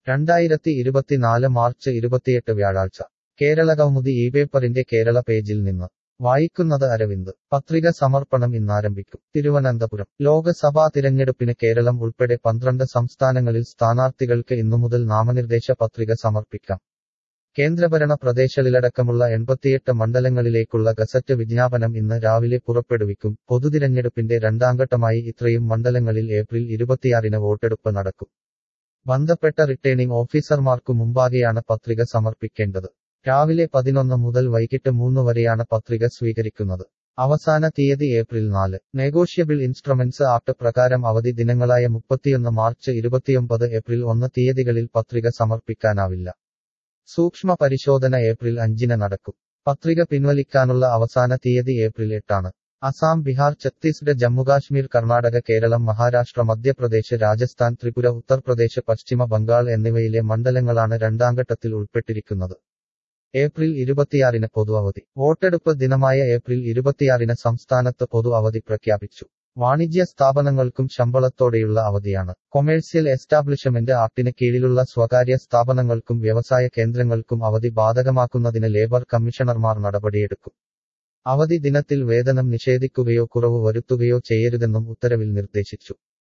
രണ്ടായിരത്തി ഇരുപത്തിനാല് മാർച്ച് ഇരുപത്തിയെട്ട് വ്യാഴാഴ്ച കേരള കൗമുദി ഈ പേപ്പറിന്റെ കേരള പേജിൽ നിന്ന് വായിക്കുന്നത് അരവിന്ദ് പത്രിക സമർപ്പണം ഇന്നാരംഭിക്കും തിരുവനന്തപുരം ലോക്സഭാ തിരഞ്ഞെടുപ്പിന് കേരളം ഉൾപ്പെടെ പന്ത്രണ്ട് സംസ്ഥാനങ്ങളിൽ സ്ഥാനാർത്ഥികൾക്ക് ഇന്നുമുതൽ നാമനിർദ്ദേശ പത്രിക സമർപ്പിക്കാം കേന്ദ്രഭരണ പ്രദേശങ്ങളിലടക്കമുള്ള എൺപത്തിയെട്ട് മണ്ഡലങ്ങളിലേക്കുള്ള ഗസറ്റ് വിജ്ഞാപനം ഇന്ന് രാവിലെ പുറപ്പെടുവിക്കും പൊതുതിരഞ്ഞെടുപ്പിന്റെ രണ്ടാംഘട്ടമായി ഇത്രയും മണ്ഡലങ്ങളിൽ ഏപ്രിൽ ഇരുപത്തിയാറിന് വോട്ടെടുപ്പ് നടക്കും ബന്ധപ്പെട്ട റിട്ടേണിംഗ് ഓഫീസർമാർക്കു മുമ്പാകെയാണ് പത്രിക സമർപ്പിക്കേണ്ടത് രാവിലെ പതിനൊന്ന് മുതൽ വൈകിട്ട് മൂന്ന് വരെയാണ് പത്രിക സ്വീകരിക്കുന്നത് അവസാന തീയതി ഏപ്രിൽ നാല് നെഗോഷ്യബിൾ ഇൻസ്ട്രുമെന്റ്സ് ആക്ട് പ്രകാരം അവധി ദിനങ്ങളായ മുപ്പത്തിയൊന്ന് മാർച്ച് ഇരുപത്തിയൊമ്പത് ഏപ്രിൽ ഒന്ന് തീയതികളിൽ പത്രിക സമർപ്പിക്കാനാവില്ല സൂക്ഷ്മ പരിശോധന ഏപ്രിൽ അഞ്ചിന് നടക്കും പത്രിക പിൻവലിക്കാനുള്ള അവസാന തീയതി ഏപ്രിൽ എട്ടാണ് അസാം ബിഹാർ ഛത്തീസ്ഗഡ് ജമ്മുകാശ്മീർ കർണാടക കേരളം മഹാരാഷ്ട്ര മധ്യപ്രദേശ് രാജസ്ഥാൻ ത്രിപുര ഉത്തർപ്രദേശ് പശ്ചിമ ബംഗാൾ എന്നിവയിലെ മണ്ഡലങ്ങളാണ് രണ്ടാംഘട്ടത്തിൽ ഉൾപ്പെട്ടിരിക്കുന്നത് ഏപ്രിൽ ഇരുപത്തിയാറിന് പൊതു അവധി വോട്ടെടുപ്പ് ദിനമായ ഏപ്രിൽ ഇരുപത്തിയാറിന് സംസ്ഥാനത്ത് പൊതു അവധി പ്രഖ്യാപിച്ചു വാണിജ്യ സ്ഥാപനങ്ങൾക്കും ശമ്പളത്തോടെയുള്ള അവധിയാണ് കൊമേഴ്സ്യൽ എസ്റ്റാബ്ലിഷ്മെന്റ് ആക്ടിന് കീഴിലുള്ള സ്വകാര്യ സ്ഥാപനങ്ങൾക്കും വ്യവസായ കേന്ദ്രങ്ങൾക്കും അവധി ബാധകമാക്കുന്നതിന് ലേബർ കമ്മീഷണർമാർ നടപടിയെടുക്കും അവധി ദിനത്തിൽ വേതനം നിഷേധിക്കുകയോ കുറവ് വരുത്തുകയോ ചെയ്യരുതെന്നും ഉത്തരവിൽ നിർദ്ദേശിച്ചു